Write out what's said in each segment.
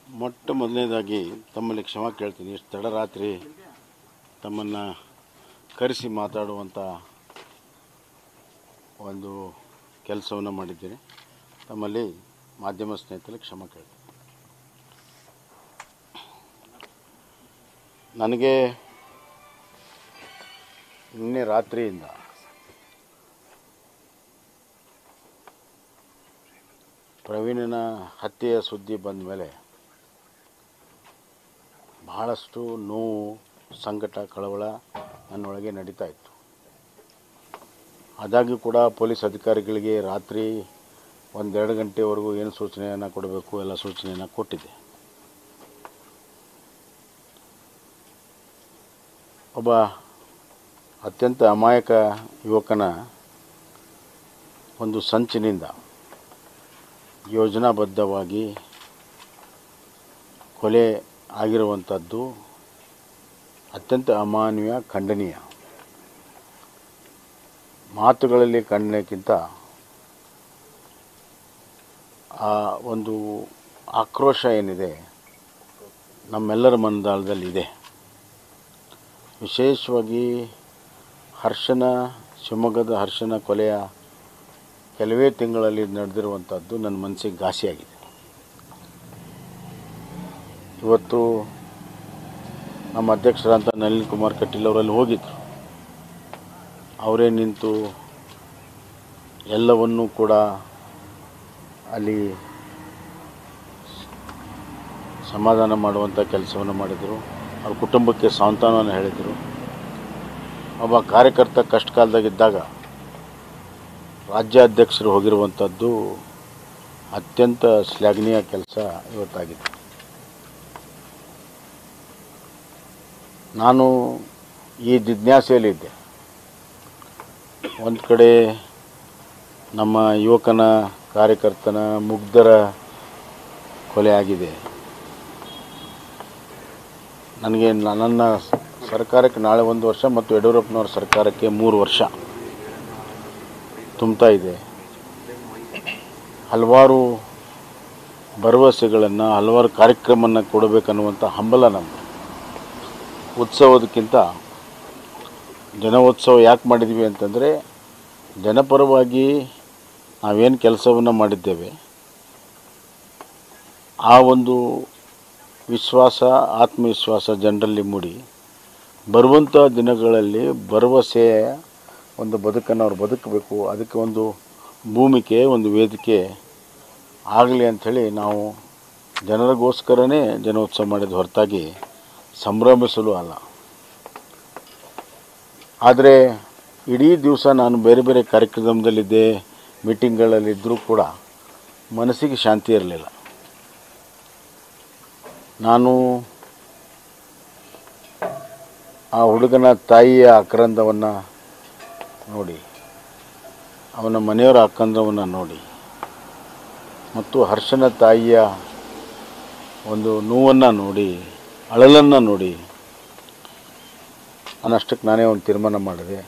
ಮೊಟ್ಟ ಮೊದಲನೇದಾಗಿ ತಮ್ಮಲ್ಲಿ ಕ್ಷಮೆ ಕೇಳ್ತೀನಿ ಇಷ್ಟು ತಡರಾತ್ರಿ ತಮ್ಮನ್ನು ಕರೆಸಿ ಮಾತಾಡುವಂಥ ಒಂದು ಕೆಲಸವನ್ನು ಮಾಡಿದ್ದೀನಿ ತಮ್ಮಲ್ಲಿ ಮಾಧ್ಯಮ ಸ್ನೇಹಿತರಲ್ಲಿ ಕ್ಷಮೆ ಕೇಳ್ತೀನಿ ನನಗೆ ನಿನ್ನೆ ರಾತ್ರಿಯಿಂದ ಪ್ರವೀಣನ ಹತ್ಯೆಯ ಸುದ್ದಿ ಬಂದ ಮೇಲೆ ಬಹಳಷ್ಟು ನೋವು ಸಂಕಟ ಕಳವಳ ನನ್ನೊಳಗೆ ನಡೀತಾ ಇತ್ತು ಆದಾಗ್ಯೂ ಕೂಡ ಪೊಲೀಸ್ ಅಧಿಕಾರಿಗಳಿಗೆ ರಾತ್ರಿ ಒಂದೆರಡು ಗಂಟೆವರೆಗೂ ಏನು ಸೂಚನೆಯನ್ನು ಕೊಡಬೇಕು ಎಲ್ಲ ಸೂಚನೆಯನ್ನು ಕೊಟ್ಟಿದ್ದೆ ಒಬ್ಬ ಅತ್ಯಂತ ಅಮಾಯಕ ಯುವಕನ ಒಂದು ಸಂಚಿನಿಂದ ಯೋಜನಾಬದ್ಧವಾಗಿ ಕೊಲೆ ಆಗಿರುವಂಥದ್ದು ಅತ್ಯಂತ ಅಮಾನವೀಯ ಖಂಡನೀಯ ಮಾತುಗಳಲ್ಲಿ ಖಂಡನೆಗಿಂತ ಆ ಒಂದು ಆಕ್ರೋಶ ಏನಿದೆ ನಮ್ಮೆಲ್ಲರ ಮನದಾಳದಲ್ಲಿದೆ ವಿಶೇಷವಾಗಿ ಹರ್ಷನ ಶಿವಮೊಗ್ಗದ ಹರ್ಷನ ಕೊಲೆಯ ಕೆಲವೇ ತಿಂಗಳಲ್ಲಿ ನಡೆದಿರುವಂಥದ್ದು ನನ್ನ ಮನಸ್ಸಿಗೆ ಘಾಸಿಯಾಗಿದೆ ಇವತ್ತು ನಮ್ಮ ಅಧ್ಯಕ್ಷರಂತ ನಳಿನ್ ಕುಮಾರ್ ಕಟೀಲ್ ಅವರಲ್ಲಿ ಹೋಗಿದ್ದರು ಅವರೇ ನಿಂತು ಎಲ್ಲವನ್ನೂ ಕೂಡ ಅಲ್ಲಿ ಸಮಾಧಾನ ಮಾಡುವಂಥ ಕೆಲಸವನ್ನು ಮಾಡಿದರು ಅವ್ರ ಕುಟುಂಬಕ್ಕೆ ಸಾಂತ್ವನವನ್ನು ಹೇಳಿದರು ಒಬ್ಬ ಕಾರ್ಯಕರ್ತ ಕಷ್ಟ ಕಾಲದಾಗಿದ್ದಾಗ ರಾಜ್ಯಾಧ್ಯಕ್ಷರು ಹೋಗಿರುವಂಥದ್ದು ಅತ್ಯಂತ ಶ್ಲಾಘನೀಯ ಕೆಲಸ ಇವತ್ತಾಗಿದೆ ನಾನು ಈ ಜಿಜ್ಞಾಸೆಯಲ್ಲಿದ್ದೆ ಒಂದು ಕಡೆ ನಮ್ಮ ಯುವಕನ ಕಾರ್ಯಕರ್ತನ ಮುಗ್ಧರ ಕೊಲೆ ಆಗಿದೆ ನನಗೆ ನನ್ನ ಸರ್ಕಾರಕ್ಕೆ ನಾಳೆ ಒಂದು ವರ್ಷ ಮತ್ತು ಯಡಿಯೂರಪ್ಪನವ್ರ ಸರ್ಕಾರಕ್ಕೆ ಮೂರು ವರ್ಷ ತುಂಬ್ತಾ ಇದೆ ಹಲವಾರು ಭರವಸೆಗಳನ್ನು ಹಲವಾರು ಕಾರ್ಯಕ್ರಮವನ್ನು ಕೊಡಬೇಕನ್ನುವಂಥ ಹಂಬಲ ನಮ್ಮದು ಉತ್ಸವದಕ್ಕಿಂತ ಜನೋತ್ಸವ ಯಾಕೆ ಮಾಡಿದ್ವಿ ಅಂತಂದರೆ ಜನಪರವಾಗಿ ನಾವೇನು ಕೆಲಸವನ್ನು ಮಾಡಿದ್ದೇವೆ ಆ ಒಂದು ವಿಶ್ವಾಸ ಆತ್ಮವಿಶ್ವಾಸ ಜನರಲ್ಲಿ ಮೂಡಿ ಬರುವಂಥ ದಿನಗಳಲ್ಲಿ ಭರವಸೆಯ ಒಂದು ಬದುಕನ್ನು ಅವ್ರು ಬದುಕಬೇಕು ಅದಕ್ಕೆ ಒಂದು ಭೂಮಿಕೆ ಒಂದು ವೇದಿಕೆ ಆಗಲಿ ಅಂಥೇಳಿ ನಾವು ಜನರಿಗೋಸ್ಕರನೇ ಜನೋತ್ಸವ ಮಾಡಿದ ಹೊರತಾಗಿ ಸಂಭ್ರಮಿಸಲು ಅಲ್ಲ ಆದರೆ ಇಡೀ ದಿವಸ ನಾನು ಬೇರೆ ಬೇರೆ ಕಾರ್ಯಕ್ರಮದಲ್ಲಿದ್ದೆ ಮೀಟಿಂಗ್ಗಳಲ್ಲಿದ್ದರೂ ಕೂಡ ಮನಸ್ಸಿಗೆ ಶಾಂತಿ ಇರಲಿಲ್ಲ ನಾನು ಆ ಹುಡುಗನ ತಾಯಿಯ ಆಕ್ರಂದವನ್ನು ನೋಡಿ ಅವನ ಮನೆಯವರ ಆಕ್ರಂದವನ್ನು ನೋಡಿ ಮತ್ತು ಹರ್ಷನ ತಾಯಿಯ ಒಂದು ನೋವನ್ನು ನೋಡಿ ಅಳಲನ್ನು ನೋಡಿ ನಾನಷ್ಟಕ್ಕೆ ನಾನೇ ಒಂದು ತೀರ್ಮಾನ ಮಾಡಿದೆ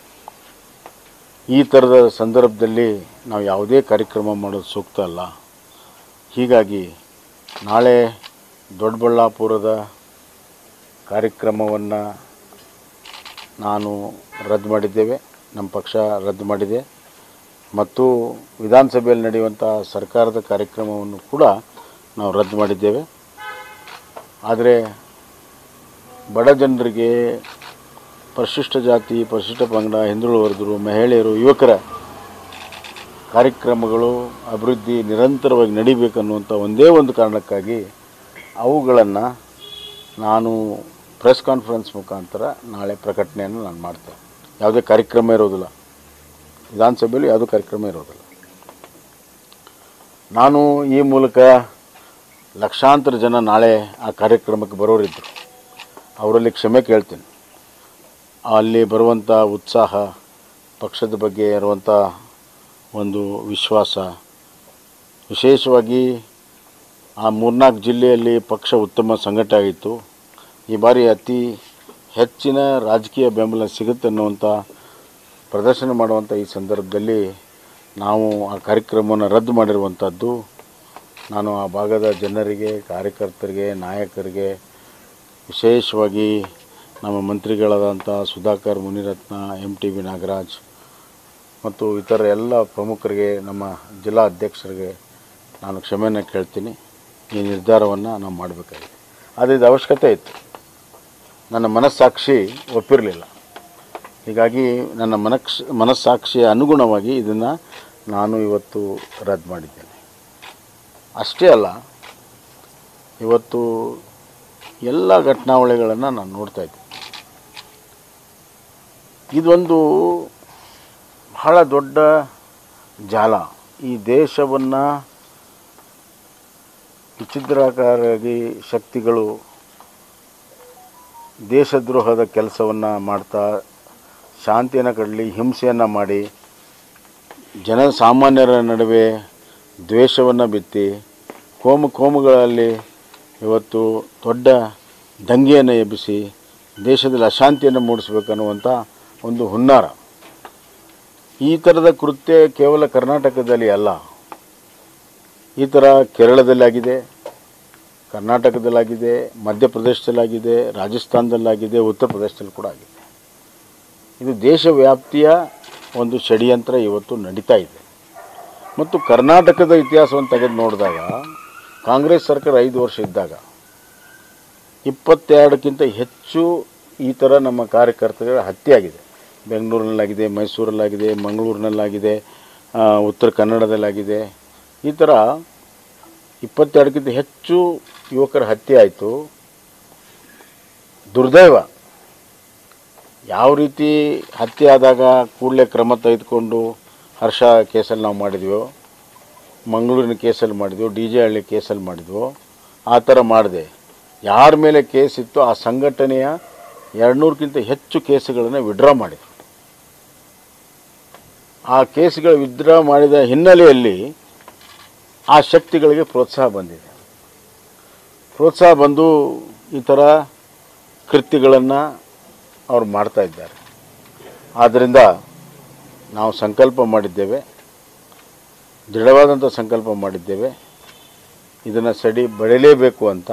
ಈ ಥರದ ಸಂದರ್ಭದಲ್ಲಿ ನಾವು ಯಾವುದೇ ಕಾರ್ಯಕ್ರಮ ಮಾಡೋದು ಸೂಕ್ತ ಅಲ್ಲ ಹೀಗಾಗಿ ನಾಳೆ ದೊಡ್ಡಬಳ್ಳಾಪುರದ ಕಾರ್ಯಕ್ರಮವನ್ನು ನಾನು ರದ್ದು ಮಾಡಿದ್ದೇವೆ ನಮ್ಮ ಪಕ್ಷ ರದ್ದು ಮಾಡಿದೆ ಮತ್ತು ವಿಧಾನಸಭೆಯಲ್ಲಿ ನಡೆಯುವಂಥ ಸರ್ಕಾರದ ಕಾರ್ಯಕ್ರಮವನ್ನು ಕೂಡ ನಾವು ರದ್ದು ಮಾಡಿದ್ದೇವೆ ಆದರೆ ಬಡ ಜನರಿಗೆ ಪರಿಶಿಷ್ಟ ಜಾತಿ ಪರಿಶಿಷ್ಟ ಪಂಗಡ ಹಿಂದುಳಿದ ವರ್ಗರು ಮಹಿಳೆಯರು ಯುವಕರ ಕಾರ್ಯಕ್ರಮಗಳು ಅಭಿವೃದ್ಧಿ ನಿರಂತರವಾಗಿ ನಡಿಬೇಕನ್ನುವಂಥ ಒಂದೇ ಒಂದು ಕಾರಣಕ್ಕಾಗಿ ಅವುಗಳನ್ನು ನಾನು ಪ್ರೆಸ್ ಕಾನ್ಫರೆನ್ಸ್ ಮುಖಾಂತರ ನಾಳೆ ಪ್ರಕಟಣೆಯನ್ನು ನಾನು ಮಾಡ್ತೇನೆ ಯಾವುದೇ ಕಾರ್ಯಕ್ರಮ ಇರೋದಿಲ್ಲ ವಿಧಾನಸಭೆಯಲ್ಲಿ ಯಾವುದೂ ಕಾರ್ಯಕ್ರಮ ಇರೋದಿಲ್ಲ ನಾನು ಈ ಮೂಲಕ ಲಕ್ಷಾಂತರ ಜನ ನಾಳೆ ಆ ಕಾರ್ಯಕ್ರಮಕ್ಕೆ ಬರೋರಿದ್ದರು ಅವರಲ್ಲಿ ಕ್ಷಮೆ ಕೇಳ್ತೀನಿ ಅಲ್ಲಿ ಬರುವಂಥ ಉತ್ಸಾಹ ಪಕ್ಷದ ಬಗ್ಗೆ ಇರುವಂಥ ಒಂದು ವಿಶ್ವಾಸ ವಿಶೇಷವಾಗಿ ಆ ಮೂರ್ನಾಲ್ಕು ಜಿಲ್ಲೆಯಲ್ಲಿ ಪಕ್ಷ ಉತ್ತಮ ಸಂಘಟನೆ ಆಗಿತ್ತು ಈ ಬಾರಿ ಅತಿ ಹೆಚ್ಚಿನ ರಾಜಕೀಯ ಬೆಂಬಲ ಸಿಗುತ್ತೆ ಅನ್ನುವಂಥ ಪ್ರದರ್ಶನ ಮಾಡುವಂಥ ಈ ಸಂದರ್ಭದಲ್ಲಿ ನಾವು ಆ ಕಾರ್ಯಕ್ರಮವನ್ನು ರದ್ದು ಮಾಡಿರುವಂಥದ್ದು ನಾನು ಆ ಭಾಗದ ಜನರಿಗೆ ಕಾರ್ಯಕರ್ತರಿಗೆ ನಾಯಕರಿಗೆ ವಿಶೇಷವಾಗಿ ನಮ್ಮ ಮಂತ್ರಿಗಳಾದಂಥ Sudhakar Munirathna M T V Nagaraj ಮತ್ತು ಇತರ ಎಲ್ಲ ಪ್ರಮುಖರಿಗೆ ನಮ್ಮ ಜಿಲ್ಲಾ ಅಧ್ಯಕ್ಷರಿಗೆ ನಾನು ಕ್ಷಮೆಯನ್ನು ಕೇಳ್ತೀನಿ ಈ ನಿರ್ಧಾರವನ್ನು ನಾವು ಮಾಡಬೇಕಾಗಿದೆ ಆದರೆ ಇದು ಅವಶ್ಯಕತೆ ಇತ್ತು ನನ್ನ ಮನಸ್ಸಾಕ್ಷಿ ಒಪ್ಪಿರಲಿಲ್ಲ ಹೀಗಾಗಿ ನನ್ನ ಮನಕ್ಷ ಮನಸ್ಸಾಕ್ಷಿಯ ಅನುಗುಣವಾಗಿ ಇದನ್ನು ನಾನು ಇವತ್ತು ರದ್ದು ಮಾಡಿದ್ದೇನೆ ಅಷ್ಟೇ ಅಲ್ಲ ಇವತ್ತು ಎಲ್ಲ ಘಟನಾವಳಿಗಳನ್ನು ನಾನು ನೋಡ್ತಾ ಇದ್ದೆ ಇದೊಂದು ಬಹಳ ದೊಡ್ಡ ಜಾಲ ಈ ದೇಶವನ್ನು ವಿಚಿದ್ರಾಕಾರಾಗಿ ಶಕ್ತಿಗಳು ದೇಶದ್ರೋಹದ ಕೆಲಸವನ್ನು ಮಾಡ್ತಾ ಶಾಂತಿಯನ್ನು ಕಡಲಿ ಹಿಂಸೆಯನ್ನು ಮಾಡಿ ಜನಸಾಮಾನ್ಯರ ನಡುವೆ ದ್ವೇಷವನ್ನು ಬಿತ್ತಿ ಕೋಮು ಕೋಮುಗಳಲ್ಲಿ ಇವತ್ತು ದೊಡ್ಡ ದಂಗೆಯನ್ನು ಎಬ್ಬಿಸಿ ದೇಶದಲ್ಲಿ ಅಶಾಂತಿಯನ್ನು ಮೂಡಿಸ್ಬೇಕನ್ನುವಂಥ ಒಂದು ಹುನ್ನಾರ ಈ ಥರದ ಕೃತ್ಯ ಕೇವಲ ಕರ್ನಾಟಕದಲ್ಲಿ ಅಲ್ಲ ಈ ಥರ ಕೇರಳದಲ್ಲಾಗಿದೆ ಕರ್ನಾಟಕದಲ್ಲಾಗಿದೆ ಮಧ್ಯಪ್ರದೇಶದಲ್ಲಾಗಿದೆ ರಾಜಸ್ಥಾನದಲ್ಲಾಗಿದೆ ಉತ್ತರ ಪ್ರದೇಶದಲ್ಲಿ ಕೂಡ ಆಗಿದೆ ಇದು ದೇಶವ್ಯಾಪ್ತಿಯ ಒಂದು ಷಡ್ಯಂತ್ರ ಇವತ್ತು ನಡೀತಾ ಇದೆ ಮತ್ತು ಕರ್ನಾಟಕದ ಇತಿಹಾಸವನ್ನು ತೆಗೆದು ನೋಡಿದಾಗ ಕಾಂಗ್ರೆಸ್ ಸರ್ಕಾರ ಐದು ವರ್ಷ ಇದ್ದಾಗ ಇಪ್ಪತ್ತೆರಡಕ್ಕಿಂತ ಹೆಚ್ಚು ಈ ಥರ ನಮ್ಮ ಕಾರ್ಯಕರ್ತಗಳ ಹತ್ಯೆ ಆಗಿದೆ ಬೆಂಗಳೂರಿನಲ್ಲಾಗಿದೆ ಮೈಸೂರಲ್ಲಾಗಿದೆ ಮಂಗಳೂರಿನಲ್ಲಾಗಿದೆ ಆ, ಉತ್ತರ ಕನ್ನಡದಲ್ಲಾಗಿದೆ ಈ ಥರ ಇಪ್ಪತ್ತೆರಡಕ್ಕಿಂತ ಹೆಚ್ಚು ಯುವಕರ ಹತ್ಯೆ ಆಯಿತು ದುರ್ದೈವ ಯಾವ ರೀತಿ ಹತ್ಯೆ ಆದಾಗ ಕೂಡಲೇ ಕ್ರಮ ತೆಗೆದುಕೊಂಡು ಹರ್ಷ ಕೇಸಲ್ಲಿ ನಾವು ಮಾಡಿದ್ವೋ ಮಂಗಳೂರಿನ ಕೇಸಲ್ಲಿ ಮಾಡಿದ್ವೋ ಡಿ ಜೆ ಹಳ್ಳಿ ಕೇಸಲ್ಲಿ ಮಾಡಿದ್ವೋ ಆ ಥರ ಮಾಡಿದೆ ಯಾರ ಮೇಲೆ ಕೇಸ್ ಇತ್ತು ಆ ಸಂಘಟನೆಯ ಎರಡುನೂರಕ್ಕಿಂತ ಹೆಚ್ಚು ಕೇಸುಗಳನ್ನು ವಿಡ್ರಾ ಮಾಡಿದೆ ಆ ಕೇಸುಗಳು ವಿಡ್ರಾ ಮಾಡಿದ ಹಿನ್ನೆಲೆಯಲ್ಲಿ ಆ ಶಕ್ತಿಗಳಿಗೆ ಪ್ರೋತ್ಸಾಹ ಬಂದಿದೆ ಪ್ರೋತ್ಸಾಹ ಬಂದು ಈ ಥರ ಕೃತ್ಯಗಳನ್ನು ಅವ್ರು ಮಾಡ್ತಾ ಇದ್ದಾರೆ ಆದ್ದರಿಂದ ನಾವು ಸಂಕಲ್ಪ ಮಾಡಿದ್ದೇವೆ ದೃಢವಾದಂಥ ಸಂಕಲ್ಪ ಮಾಡಿದ್ದೇವೆ ಇದನ್ನು ಸಡಿ ಬಡಿಲೇಬೇಕು ಅಂತ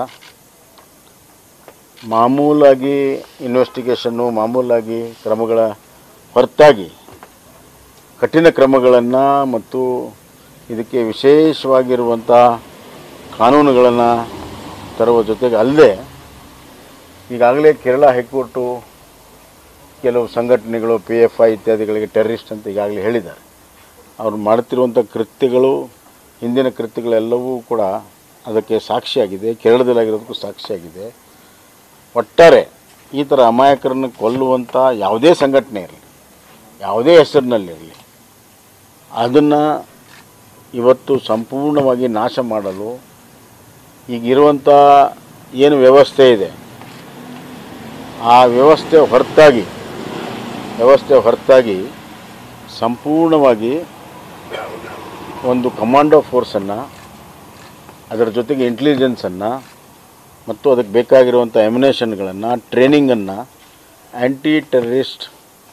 ಮಾಮೂಲಾಗಿ ಇನ್ವೆಸ್ಟಿಗೇಷನ್ನು ಮಾಮೂಲಾಗಿ ಕ್ರಮಗಳ ಹೊರತಾಗಿ ಕಠಿಣ ಕ್ರಮಗಳನ್ನು ಮತ್ತು ಇದಕ್ಕೆ ವಿಶೇಷವಾಗಿರುವಂಥ ಕಾನೂನುಗಳನ್ನು ತರುವ ಜೊತೆಗೆ ಅಲ್ಲದೆ ಈಗಾಗಲೇ ಕೇರಳ ಹೈಕೋರ್ಟು ಕೆಲವು ಸಂಘಟನೆಗಳು ಪಿ ಎಫ್ ಐ ಇತ್ಯಾದಿಗಳಿಗೆ ಟೆರರಿಸ್ಟ್ ಅಂತ ಈಗಾಗಲೇ ಹೇಳಿದ್ದಾರೆ ಅವ್ರು ಮಾಡ್ತಿರುವಂಥ ಕೃತ್ಯಗಳು ಹಿಂದಿನ ಕೃತ್ಯಗಳೆಲ್ಲವೂ ಕೂಡ ಅದಕ್ಕೆ ಸಾಕ್ಷಿಯಾಗಿದೆ ಕೇರಳದಲ್ಲಾಗಿರೋದಕ್ಕೂ ಸಾಕ್ಷಿಯಾಗಿದೆ ಒಟ್ಟಾರೆ ಈ ಥರ ಅಮಾಯಕರನ್ನು ಕೊಲ್ಲುವಂಥ ಯಾವುದೇ ಸಂಘಟನೆ ಇರಲಿ ಯಾವುದೇ ಹೆಸರಿನಲ್ಲಿರಲಿ ಅದನ್ನು ಇವತ್ತು ಸಂಪೂರ್ಣವಾಗಿ ನಾಶ ಮಾಡಲು ಈಗಿರುವಂಥ ಏನು ವ್ಯವಸ್ಥೆ ಇದೆ ಆ ವ್ಯವಸ್ಥೆ ಹೊರತಾಗಿ ವ್ಯವಸ್ಥೆ ಹೊರತಾಗಿ ಸಂಪೂರ್ಣವಾಗಿ ಒಂದು ಕಮಾಂಡೋ ಫೋರ್ಸನ್ನು ಅದರ ಜೊತೆಗೆ ಇಂಟೆಲಿಜೆನ್ಸನ್ನು ಮತ್ತು ಅದಕ್ಕೆ ಬೇಕಾಗಿರುವಂಥ ಎಮಿನೇಷನ್ಗಳನ್ನು ಟ್ರೈನಿಂಗನ್ನು ಆ್ಯಂಟಿ ಟೆರರಿಸ್ಟ್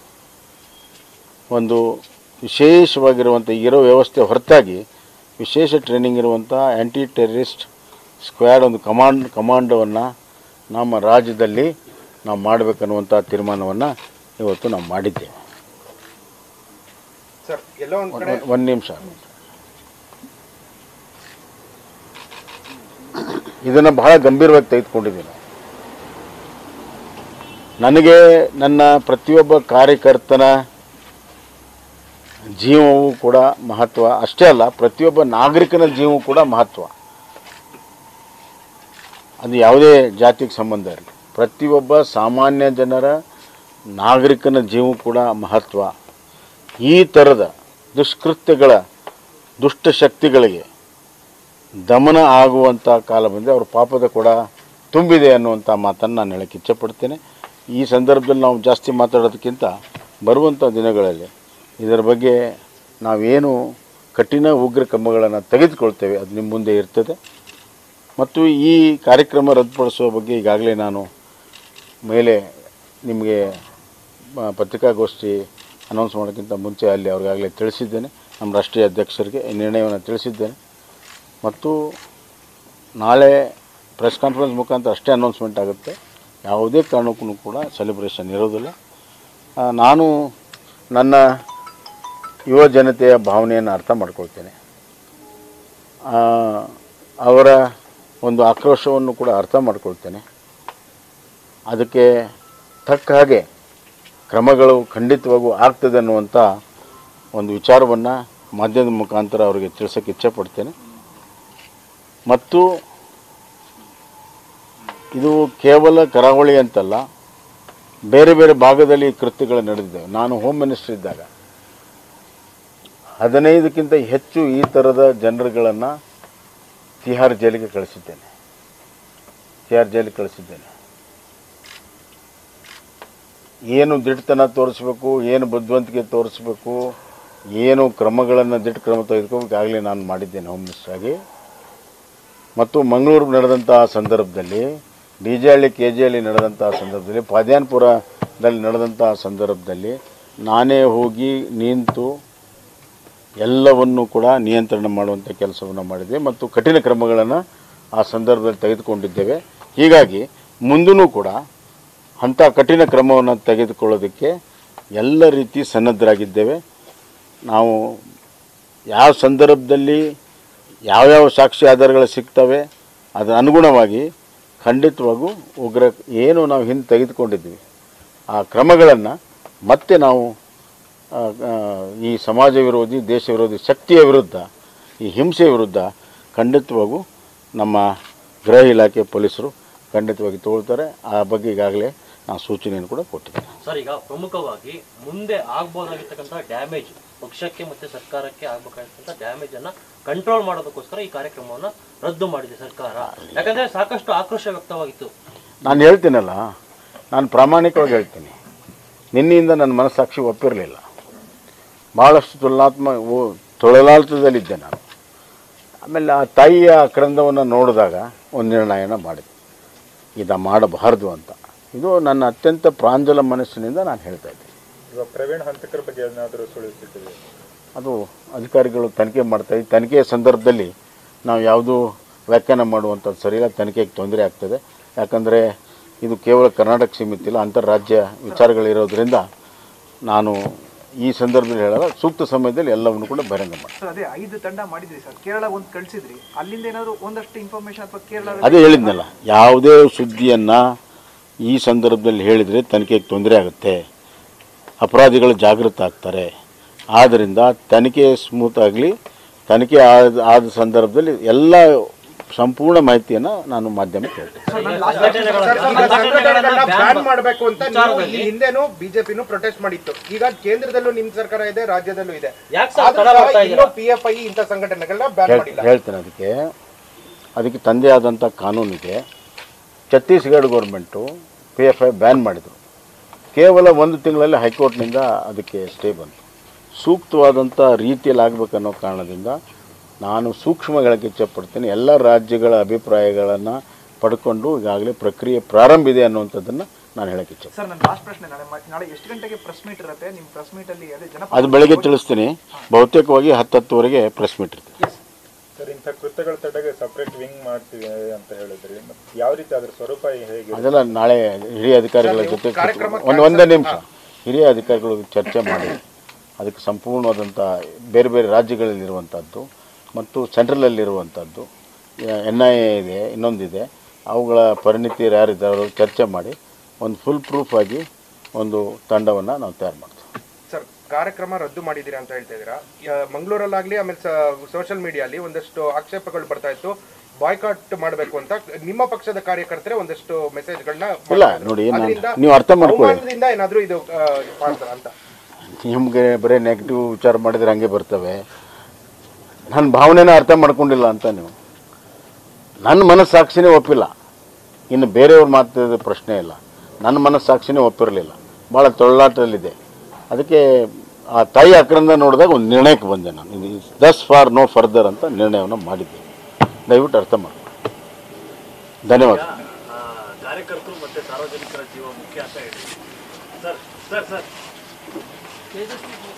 ಒಂದು ವಿಶೇಷವಾಗಿರುವಂಥ ಇರೋ ವ್ಯವಸ್ಥೆ ಹೊರತಾಗಿ ವಿಶೇಷ ಟ್ರೈನಿಂಗ್ ಇರುವಂಥ ಆ್ಯಂಟಿ ಟೆರರಿಸ್ಟ್ ಸ್ಕ್ವಾಡ್ ಒಂದು ಕಮಾಂಡ್ ಕಮಾಂಡೋವನ್ನು ನಮ್ಮ ರಾಜ್ಯದಲ್ಲಿ ನಾವು ಮಾಡಬೇಕನ್ನುವಂಥ ತೀರ್ಮಾನವನ್ನು ಇವತ್ತು ನಾವು ಮಾಡಿದ್ದೇವೆ ಸರ್ ಎಲ್ಲೋ ಒಂದ್ ಕಡೆ ಒಂದು ನಿಮಿಷ ಇದನ್ನು ಬಹಳ ಗಂಭೀರವಾಗಿ ತೆಗೆದುಕೊಂಡಿದ್ದೀನಿ ನನಗೆ ನನ್ನ ಪ್ರತಿಯೊಬ್ಬ ಕಾರ್ಯಕರ್ತನ ಜೀವವೂ ಕೂಡ ಮಹತ್ವ ಅಷ್ಟೇ ಅಲ್ಲ ಪ್ರತಿಯೊಬ್ಬ ನಾಗರಿಕನ ಜೀವವೂ ಕೂಡ ಮಹತ್ವ ಅದು ಯಾವುದೇ ಜಾತಿಗೆ ಸಂಬಂಧ ಇರಲಿ ಪ್ರತಿಯೊಬ್ಬ ಸಾಮಾನ್ಯ ಜನರ ನಾಗರಿಕನ ಜೀವ ಕೂಡ ಮಹತ್ವ ಈ ಥರದ ದುಷ್ಕೃತ್ಯಗಳ ದುಷ್ಟಶಕ್ತಿಗಳಿಗೆ ದಮನ ಆಗುವಂಥ ಕಾಲ ಬಂದರೆ ಅವ್ರ ಪಾಪದ ಕೂಡ ತುಂಬಿದೆ ಅನ್ನುವಂಥ ಮಾತನ್ನು ನಾನು ಹೇಳಕ್ಕೆ ಇಚ್ಛೆಪಡ್ತೇನೆ ಈ ಸಂದರ್ಭದಲ್ಲಿ ನಾವು ಜಾಸ್ತಿ ಮಾತಾಡೋದಕ್ಕಿಂತ ಬರುವಂಥ ದಿನಗಳಲ್ಲಿ ಇದರ ಬಗ್ಗೆ ನಾವೇನು ಕಠಿಣ ಉಗ್ರ ಕ್ರಮಗಳನ್ನು ತೆಗೆದುಕೊಳ್ತೇವೆ ಅದು ನಿಮ್ಮ ಮುಂದೆ ಇರ್ತದೆ ಮತ್ತು ಈ ಕಾರ್ಯಕ್ರಮ ರದ್ದುಪಡಿಸುವ ಬಗ್ಗೆ ಈಗಾಗಲೇ ನಾನು ಮೇಲೆ ನಿಮಗೆ ಮ- ಪತ್ರಿಕಾಗೋಷ್ಠಿ ಅನೌನ್ಸ್ ಮಾಡೋಕ್ಕಿಂತ ಮುಂಚೆ ಅಲ್ಲಿ ಅವ್ರಿಗಾಗಲೇ ತಿಳಿಸಿದ್ದೇನೆ ನಮ್ಮ ರಾಷ್ಟ್ರೀಯ ಅಧ್ಯಕ್ಷರಿಗೆ ಈ ನಿರ್ಣಯವನ್ನು ತಿಳಿಸಿದ್ದೇನೆ ಮತ್ತು ನಾಳೆ ಪ್ರೆಸ್ ಕಾನ್ಫರೆನ್ಸ್ ಮುಖಾಂತರ ಅಷ್ಟೇ ಅನೌನ್ಸ್ಮೆಂಟ್ ಆಗುತ್ತೆ ಯಾವುದೇ ಕಾರಣಕ್ಕೂ ಕೂಡ ಸೆಲೆಬ್ರೇಷನ್ ಇರೋದಿಲ್ಲ ಆ, ನಾನು ನನ್ನ ಯುವ ಜನತೆಯ ಭಾವನೆಯನ್ನು ಅರ್ಥ ಮಾಡ್ಕೊಳ್ತೇನೆ ಆ, ಅವರ ಒಂದು ಆಕ್ರೋಶವನ್ನು ಕೂಡ ಅರ್ಥ ಮಾಡ್ಕೊಳ್ತೇನೆ ಅದಕ್ಕೆ ತಕ್ಕ ಹಾಗೆ ಕ್ರಮಗಳು ಖಂಡಿತವಾಗೂ ಆಗ್ತದೆ ಅನ್ನುವಂಥ ಒಂದು ವಿಚಾರವನ್ನು ಮಾಧ್ಯಮದ ಮುಖಾಂತರ ಅವರಿಗೆ ತಿಳಿಸೋಕ್ಕೆ ಇಚ್ಛೆಪಡ್ತೇನೆ ಮತ್ತು ಇದು ಕೇವಲ ಕರಾವಳಿ ಅಂತಲ್ಲ ಬೇರೆ ಬೇರೆ ಭಾಗದಲ್ಲಿ ಈ ಕೃತ್ಯಗಳು ನಡೆದಿದ್ದಾವೆ ನಾನು ಹೋಮ್ ಮಿನಿಸ್ಟರ್ ಇದ್ದಾಗ ಹದಿನೈದಕ್ಕಿಂತ ಹೆಚ್ಚು ಈ ಥರದ ಜನರುಗಳನ್ನು ತಿಹಾರ್ ಜೈಲಿಗೆ ಕಳಿಸಿದ್ದೇನೆ ತಿಹಾರ್ ಜೈಲಿಗೆ ಕಳಿಸಿದ್ದೇನೆ ಏನು ದಿಟ್ಟತನ ತೋರಿಸ್ಬೇಕು ಏನು ಬುದ್ಧಿವಂತಿಕೆ ತೋರಿಸ್ಬೇಕು ಏನು ಕ್ರಮಗಳನ್ನು ದಿಟ್ಟ ಕ್ರಮ ತೆಗೆದುಕೋಬೇಕು ಈಗಾಗಲೇ ನಾನು ಮಾಡಿದ್ದೇನೆ ಹೋಮ್ ಮಿನಿಸ್ಟರ್ ಆಗಿ ಮತ್ತು ಮಂಗಳೂರು ನಡೆದಂಥ ಸಂದರ್ಭದಲ್ಲಿ D J Halli K G Halli ನಡೆದಂಥ ಸಂದರ್ಭದಲ್ಲಿ ಪಾದ್ಯಾನ್ಪುರದಲ್ಲಿ ನಡೆದಂಥ ಸಂದರ್ಭದಲ್ಲಿ ನಾನೇ ಹೋಗಿ ನಿಂತು ಎಲ್ಲವನ್ನು ಕೂಡ ನಿಯಂತ್ರಣ ಮಾಡುವಂಥ ಕೆಲಸವನ್ನು ಮಾಡಿದೆ ಮತ್ತು ಕಠಿಣ ಕ್ರಮಗಳನ್ನು ಆ ಸಂದರ್ಭದಲ್ಲಿ ತೆಗೆದುಕೊಂಡಿದ್ದೇವೆ ಹೀಗಾಗಿ ಮುಂದೂ ಕೂಡ ಅಂಥ ಕಠಿಣ ಕ್ರಮವನ್ನು ತೆಗೆದುಕೊಳ್ಳೋದಕ್ಕೆ ಎಲ್ಲ ರೀತಿ ಸನ್ನದ್ಧರಾಗಿದ್ದೇವೆ ನಾವು ಯಾವ ಸಂದರ್ಭದಲ್ಲಿ ಯಾವ್ಯಾವ ಸಾಕ್ಷಿ ಆಧಾರಗಳು ಸಿಗ್ತವೆ ಅದರ ಅನುಗುಣವಾಗಿ ಖಂಡಿತವಾಗೂ ಉಗ್ರ ಏನು ನಾವು ಹಿಂದೆ ತೆಗೆದುಕೊಂಡಿದ್ವಿ ಆ ಕ್ರಮಗಳನ್ನು ಮತ್ತೆ ನಾವು ಆ, ಆ, ಈ ಸಮಾಜ ವಿರೋಧಿ ದೇಶ ವಿರೋಧಿ ಶಕ್ತಿಯ ವಿರುದ್ಧ ಈ ಹಿಂಸೆ ವಿರುದ್ಧ ಖಂಡಿತವಾಗೂ ನಮ್ಮ ಗೃಹ ಇಲಾಖೆ ಪೊಲೀಸರು ಖಂಡಿತವಾಗಿ ತಗೊಳ್ತಾರೆ ಆ ಬಗ್ಗೆ ಈಗಾಗಲೇ ನಾನು ಸೂಚನೆಯನ್ನು ಕೂಡ ಕೊಟ್ಟಿದ್ದೇನೆ ಸರ್ ಈಗ ಪ್ರಮುಖವಾಗಿ ಮುಂದೆ ಆಗ್ಬೋದಾಗಿರ್ತಕ್ಕಂಥ ಡ್ಯಾಮೇಜ್ ಪಕ್ಷಕ್ಕೆ ಮತ್ತೆ ಸರ್ಕಾರಕ್ಕೆ ಆಗ್ಬೇಕಾಗಿರ್ತಕ್ಕಂಥ ಡ್ಯಾಮೇಜ್ ಅನ್ನ ಕಂಟ್ರೋಲ್ ಮಾಡೋದಕ್ಕೋಸ್ಕರ ಈ ಕಾರ್ಯಕ್ರಮವನ್ನ ರದ್ದು ಮಾಡಿದೆ ಸರ್ಕಾರ ಯಾಕಂದ್ರೆ ಸಾಕಷ್ಟು ಆಕ್ರೋಶ ವ್ಯಕ್ತವಾಗಿತ್ತು ನಾನು ಹೇಳ್ತೀನಲ್ಲ ನಾನು ಪ್ರಾಮಾಣಿಕವಾಗಿ ಹೇಳ್ತೀನಿ ನಿನ್ನೆಯಿಂದ ನನ್ನ ಮನಸ್ಸಾಕ್ಷಿ ಒಪ್ಪಿರಲಿಲ್ಲ ಭಾಳಷ್ಟು ತುಲನಾತ್ಮ ಓ ತೊಳಲಾಟದಲ್ಲಿದ್ದೆ ನಾನು ಆಮೇಲೆ ಆ ತಾಯಿಯ ಕ್ರಂದವನ್ನು ನೋಡಿದಾಗ ಒಂದು ನಿರ್ಣಯನ ಮಾಡಿದೆ ಇದು ಮಾಡಬಾರ್ದು ಅಂತ ಇದು ನನ್ನ ಅತ್ಯಂತ ಪ್ರಾಂಜಲ ಮನಸ್ಸಿನಿಂದ ನಾನು ಹೇಳ್ತಾ ಇದ್ದೀನಿ ಇವಾಗ ಪ್ರವೀಣ್ ಹಂತಕರ ಬಗ್ಗೆ ಏನಾದರೂ ಸುಳಿವು ಸಿಕ್ಕಿದೆ ಅದು ಅಧಿಕಾರಿಗಳು ತನಿಖೆ ಮಾಡ್ತಾರೆ ಈ ತನಿಖೆಯ ಸಂದರ್ಭದಲ್ಲಿ ನಾವು ಯಾವುದೂ ವ್ಯಾಖ್ಯಾನ ಮಾಡುವಂಥದ್ದು ಸರಿಯಿಲ್ಲ ತನಿಖೆಗೆ ತೊಂದರೆ ಆಗ್ತದೆ ಯಾಕಂದರೆ ಇದು ಕೇವಲ ಕರ್ನಾಟಕ ಸೀಮಿತ ಇಲ್ಲ ಅಂತಾರಾಜ್ಯ ವಿಚಾರಗಳಿರೋದ್ರಿಂದ ನಾನು ಈ ಸಂದರ್ಭದಲ್ಲಿ ಹೇಳಲ್ಲ ಸೂಕ್ತ ಸಮಯದಲ್ಲಿ ಎಲ್ಲವನ್ನು ಕೂಡ ಬಹಿರಂಗ ಮಾಡಿ ಸರ್ ಅದೇ ಐದು ತಂಡ ಮಾಡಿದ್ರಿ ಸರ್ ಕೇರಳ ಒಂದು ಕಳ್ಸಿದ್ರಿ ಅಲ್ಲಿಂದ ಏನಾದ್ರು ಒಂದಷ್ಟು ಇನ್ಫಾರ್ಮೇಶನ್ ಅಥವಾ ಕೇರಳ ಅದೇ ಹೇಳಿದ್ನಲ್ಲ ಯಾವುದೇ ಸುದ್ದಿಯನ್ನು ಈ ಸಂದರ್ಭದಲ್ಲಿ ಹೇಳಿದರೆ ತನಿಖೆಗೆ ತೊಂದರೆ ಆಗುತ್ತೆ ಅಪರಾಧಿಗಳು ಜಾಗೃತ ಆಗ್ತಾರೆ ಆದ್ದರಿಂದ ತನಿಖೆ ಸ್ಮೂತ್ ಆಗಲಿ ತನಿಖೆ ಆದ ಆದ ಸಂದರ್ಭದಲ್ಲಿ ಎಲ್ಲ ಸಂಪೂರ್ಣ ಮಾಹಿತಿಯನ್ನು ನಾನು ಮಾಧ್ಯಮಕ್ಕೆ ಹೇಳ್ತೇನೆ ಸರ್ ನನ್ನ ಲಾಸ್ಟ್ ಸಂಘಟನೆಗಳನ್ನ ಬ್ಯಾನ್ ಮಾಡಬೇಕು ಅಂತ ನೀವು ಈ ವಿಚಾರದಲ್ಲಿ- ಹಿಂದೆನೂ ಬಿಜೆಪಿನೂ ಪ್ರೊಟೆಸ್ಟ್ ಮಾಡಿತ್ತು ಈಗ ಕೇಂದ್ರದಲ್ಲೂ ನಿಮ್ ಸರ್ಕಾರ ಇದೆ ರಾಜ್ಯದಲ್ಲೂ ಇದೆ ಯಾಕೆ ಸರ್ ಆದ್ರೂ ತಡ ಸಹ ಮಾಡ್ತಾ ಇನ್ನೂ ಇದ್ದೀರಾ ಪಿ ಎಫ್ ಐ ಇಂಥ ಸಂಘಟನೆಗಳನ್ನ ಬ್ಯಾನ್ ಹೇಳ್- ಮಾಡಿಲ್ಲ ಹೇಳ್ತೇನೆ ಅದಕ್ಕೆ ಅದಕ್ಕೆ ತಂದೆ ಆದಂಥ ಕಾನೂನಿದೆ Chhattisgarh government P F I ban ಮಾಡಿದರು ಕೇವಲ ಒಂದು ತಿಂಗಳಲ್ಲಿ ಹೈಕೋರ್ಟ್ನಿಂದ ಅದಕ್ಕೆ ಸ್ಟೇ ಬಂತು ಸೂಕ್ತವಾದಂಥ ರೀತಿಯಲ್ಲಿ ಆಗಬೇಕನ್ನೋ ಕಾರಣದಿಂದ ನಾನು ಸೂಕ್ಷ್ಮ ಹೇಳಕ್ಕೆ ಇಚ್ಛಪಡ್ತೀನಿ ಎಲ್ಲ ರಾಜ್ಯಗಳ ಅಭಿಪ್ರಾಯಗಳನ್ನು ಪಡ್ಕೊಂಡು ಈಗಾಗಲೇ ಪ್ರಕ್ರಿಯೆ ಪ್ರಾರಂಭ ಇದೆ ಅನ್ನುವಂಥದ್ದನ್ನು ನಾನು ಹೇಳಕ್ಕೆ ಇಚ್ಛೆ ಸರ್ ನನ್ನ ಲಾಸ್ಟ್ ಪ್ರಶ್ನೆ ನಾಳೆ ಮ- ನಾಳೆ ಎಷ್ಟು ಗಂಟೆಗೆ ಪ್ರೆಸ್ ಮೀಟ್ ಇರುತ್ತೆ ನಿಮ್ಮ ಪ್ರೆಸ್ ಮೀಟ್ ಅಲ್ಲಿ ಅದೇ ಜನ ಅದು ಬೆಳಗ್ಗೆ ತಿಳಿಸ್ತೀನಿ ಬಹುತೇಕವಾಗಿ ಹತ್ತು ಹತ್ತುವರೆಗೆ ಪ್ರೆಸ್ ಮೀಟ್ ಇರ್ತದೆ ಸರ್ ಇಂಥ ಕೃತ್ಯಗಳ ತಡೆಗೆ ಸಪ್ರೇಟ್ ವಿಂಗ್ ಮಾಡ್ತೀವಿ ಅಂತ ಹೇಳಿದ್ರಿ ಮತ್ತೆ ಯಾವ ರೀತಿ ಅದ್ರ ಸ್ವರೂಪ ಹೇಗೆ ಅದೆಲ್ಲ ನಾಳೆ ಹಿರಿಯ ಅಧಿಕಾರಿಗಳ ಜೊತೆ ಕಾರ್ಯಕ್ರಮ ಒಂದು ಒಂದೇ ನಿಮಿಷ ಹಿರಿಯ ಅಧಿಕಾರಿಗಳು ಚರ್ಚೆ ಮಾಡಿ ಅದಕ್ಕೆ ಸಂಪೂರ್ಣವಾದಂಥ ಬೇರೆ ಬೇರೆ ರಾಜ್ಯಗಳಲ್ಲಿರುವಂಥದ್ದು ಮತ್ತು ಸೆಂಟ್ರಲಲ್ಲಿರುವಂಥದ್ದು ಎನ್ ಐ ಎ ಇದೆ ಇನ್ನೊಂದಿದೆ ಅವುಗಳ ಪರಿಣಿತಿಯರು ಯಾರಿದ್ದಾರೆ ಅವರು ಚರ್ಚೆ ಮಾಡಿ ಒಂದು ಫುಲ್ ಪ್ರೂಫ್ ಆಗಿ ಒಂದು ತಂಡವನ್ನು ನಾವು ತಯಾರು ಮಾಡ್ತೀವಿ ಸರ್ ಕಾರ್ಯಕ್ರಮ ರದ್ದು ಮಾಡಿದ್ದೀರಾ ಅಂತ ಹೇಳ್ತಾ ಇದ್ದೀರಾ ಮಂಗಳೂರಲ್ಲಾಗ್ಲಿ ಆಮೇಲೆ ಸೋಷಿಯಲ್ ಮೀಡಿಯಲ್ಲಿ ಒಂದಷ್ಟು ಆಕ್ಷೇಪಗಳು ಬರ್ತಾ ಇತ್ತು ಬಾಯ್ಕಾಟ್ ಮಾಡಬೇಕು ಅಂತ ನಿಮ್ಮ ಪಕ್ಷದ ಕಾರ್ಯಕರ್ತರೆ ಒಂದಷ್ಟು ಮೆಸೇಜ್ಗಳನ್ನ ಇಲ್ಲ, ನೋಡಿ, ನಾನು- ನೀವು ಅರ್ಥ ಮಾಡ್ಕೊಳ್ಳಿ. ಏನಾದರೂ ಇದು ಆ, ಮಾಡ್ತಾರಾ ಅಂತ ನಿಮಗೆ ಬರೀ ನೆಗೆಟಿವ್ ವಿಚಾರ ಮಾಡಿದರೆ ಹಂಗೆ ಬರ್ತವೆ ನನ್ನ ಭಾವನೆನ ಅರ್ಥ ಮಾಡ್ಕೊಂಡಿಲ್ಲ ಅಂತ ನೀವು ನನ್ನ ಮನಸ್ಸಾಕ್ಷಿನೇ ಒಪ್ಪಿಲ್ಲ ಇನ್ನು ಬೇರೆಯವ್ರ ಮಾತಾಡಿದ ಪ್ರಶ್ನೆ ಇಲ್ಲ ನನ್ನ ಮನಸ್ಸಾಕ್ಷಿನೇ ಒಪ್ಪಿರಲಿಲ್ಲ ಭಾಳ ತೊಳ್ಳಾಟದಲ್ಲಿದೆ ಅದಕ್ಕೆ ಆ ತಾಯಿ ಅಕ್ರಂದ ನೋಡಿದಾಗ ಒಂದು ನಿರ್ಣಯಕ್ಕೆ ಬಂದೆ ನಾನು ಇದು ದಸ್ ಫಾರ್ ನೋ ಫರ್ದರ್ ಅಂತ ನಿರ್ಣಯವನ್ನು ಮಾಡಿದ್ದೆ ದಯವಿಟ್ಟು ಅರ್ಥ ಮಾಡಿ ಧನ್ಯವಾದ ಆ, ಕಾರ್ಯಕರ್ತರು ಮತ್ತೆ ಸಾರ್ವಜನಿಕರ ಜೀವ ಮುಖ್ಯ ಅಂತ ಹೇಳಿ ಸರ್ ಸರ್ ಸರ್